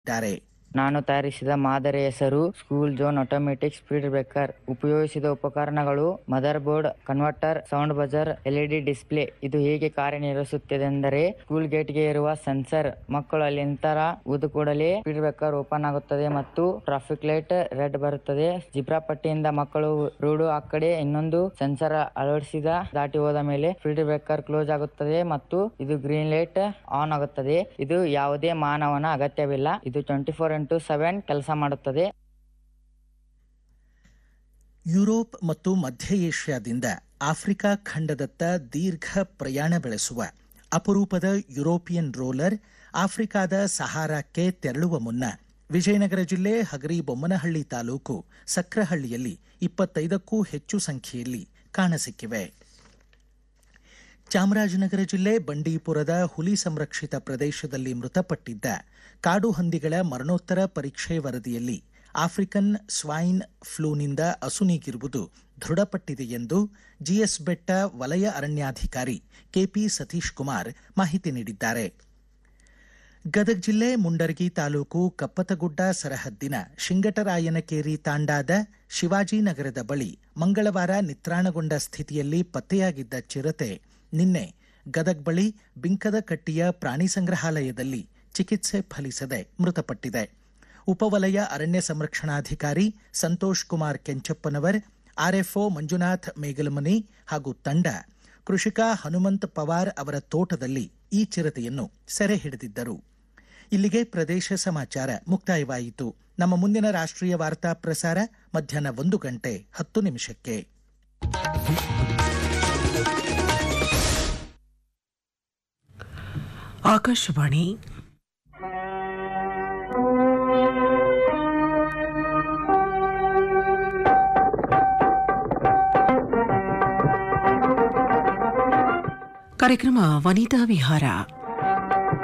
ದ್ದಾರೆ ನಾನು ತಯಾರಿಸಿದ ಮಾದರಿ ಹೆಸರು school zone automatic speed breaker ಉಪಯೋಗಿಸಿದ ಉಪಕರಣಗಳು motherboard converter sound buzzer LED display ಇದು ಹೇಗೆ ಕಾರ್ಯನಿರ್ವಹಿಸುತ್ತದೆ ಎಂದರೆ ಸ್ಕೂಲ್ ಗೇಟ್ ಗೆ ಇರುವ ಸೆನ್ಸರ್ ಮಕ್ಕಳು ಅಲ್ಲಿ ನಿಂತರ ಊದು ಕೂಡಲೇ ಸ್ಪೀಡ್ ಬ್ರೇಕರ್ ಓಪನ್ ಆಗುತ್ತದೆ ಮತ್ತು ಟ್ರಾಫಿಕ್ ಲೈಟ್ ರೆಡ್ ಬರುತ್ತದೆ ಜಿಬ್ರಾ ಪಟ್ಟಿಯಿಂದ ಮಕ್ಕಳು ರೋಡು ಆ ಕಡೆ ಇನ್ನೊಂದು ಸೆನ್ಸರ್ ಅಳವಡಿಸಿದ ದಾಟಿ ಹೋದ ಮೇಲೆ ಸ್ಪೀಡ್ ಬ್ರೇಕರ್ ಕ್ಲೋಸ್ ಆಗುತ್ತದೆ ಮತ್ತು ಇದು ಗ್ರೀನ್ ಲೈಟ್ ಆನ್ ಆಗುತ್ತದೆ ಇದು ಯಾವುದೇ ಮಾನವನ ಅಗತ್ಯವಿಲ್ಲ ಇದು ಟ್ವೆಂಟಿ ಫೋರ್ ಇಂಟು ಸೆವೆನ್ ಕೆಲಸ ಮಾಡುತ್ತದೆ ಯುರೋಪ್ ಮತ್ತು ಮಧ್ಯ ಏಷ್ಯಾದಿಂದ ಆಫ್ರಿಕಾ ಖಂಡದತ್ತ ದೀರ್ಘ ಪ್ರಯಾಣ ಬೆಳೆಸುವ ಅಪರೂಪದ ಯುರೋಪಿಯನ್ ರೋಲರ್ ಆಫ್ರಿಕಾದ ಸಹಾರಾಕ್ಕೆ ತೆರಳುವ ಮುನ್ನ ವಿಜಯನಗರ ಜಿಲ್ಲೆ ಹಗರಿಬೊಮ್ಮನಹಳ್ಳಿ ತಾಲೂಕು ಸಕ್ರಹಳ್ಳಿಯಲ್ಲಿ ಇಪ್ಪತ್ತೈದಕ್ಕೂ ಹೆಚ್ಚು ಸಂಖ್ಯೆಯಲ್ಲಿ ಕಾಣಸಿಕ್ಕಿವೆ ಚಾಮರಾಜನಗರ ಜಿಲ್ಲೆ ಬಂಡೀಪುರದ ಹುಲಿ ಸಂರಕ್ಷಿತ ಪ್ರದೇಶದಲ್ಲಿ ಮೃತಪಟ್ಟಿದ್ದ ಕಾಡು ಹಂದಿಗಳ ಮರಣೋತ್ತರ ಪರೀಕ್ಷೆ ವರದಿಯಲ್ಲಿ ಆಫ್ರಿಕನ್ ಸ್ವೈನ್ ಫ್ಲೂನಿಂದ ಅಸುನೀಗಿರುವುದು ದೃಢಪಟ್ಟಿದೆ ಎಂದು ಜಿಎಸ್ ಬೆಟ್ಟ ವಲಯ ಅರಣ್ಯಾಧಿಕಾರಿ ಕೆಪಿ ಸತೀಶ್ ಕುಮಾರ್ ಮಾಹಿತಿ ನೀಡಿದ್ದಾರೆ ಗದಗ ಜಿಲ್ಲೆ ಮುಂಡರಗಿ ತಾಲೂಕು ಕಪ್ಪತಗುಡ್ಡ ಸರಹದ್ದಿನ ಶಿಂಗಟರಾಯನಕೇರಿ ತಾಂಡಾದ ಶಿವಾಜಿನಗರದ ಬಳಿ ಮಂಗಳವಾರ ನಿತ್ರಾಣಗೊಂಡ ಸ್ಥಿತಿಯಲ್ಲಿ ಪತ್ತೆಯಾಗಿದ್ದ ಚಿರತೆ ನಿನ್ನೆ ಗದಗ್ ಬಳಿ ಬಿಂಕದ ಕಟ್ಟಿಯ ಪ್ರಾಣಿ ಸಂಗ್ರಹಾಲಯದಲ್ಲಿ ಚಿಕಿತ್ಸೆ ಫಲಿಸದೆ ಮೃತಪಟ್ಟಿದೆ ಉಪವಲಯ ಅರಣ್ಯ ಸಂರಕ್ಷಣಾಧಿಕಾರಿ ಸಂತೋಷ್ ಕುಮಾರ್ ಕೆಂಚಪ್ಪನವರ್ ಆರ್ಎಫ್ಒ ಮಂಜುನಾಥ್ ಮೇಗಲಮನಿ ಹಾಗೂ ತಂಡ ಕೃಷಿಕ ಹನುಮಂತ್ ಪವಾರ್ ಅವರ ತೋಟದಲ್ಲಿ ಈ ಚಿರತೆಯನ್ನು ಸೆರೆ ಹಿಡಿದಿದ್ದರು ಇಲ್ಲಿಗೆ ಪ್ರದೇಶ ಸಮಾಚಾರ ಮುಕ್ತಾಯವಾಯಿತು ನಮ್ಮ ಮುಂದಿನ ರಾಷ್ಟ್ರೀಯ ವಾರ್ತಾ ಪ್ರಸಾರ ಮಧ್ಯಾಹ್ನ ಒಂದು ಗಂಟೆ ಹತ್ತು ನಿಮಿಷಕ್ಕೆ ಆಕಾಶವಾಣಿ ಕಾರ್ಯಕ್ರಮ ವನಿತಾ ವಿಹಾರ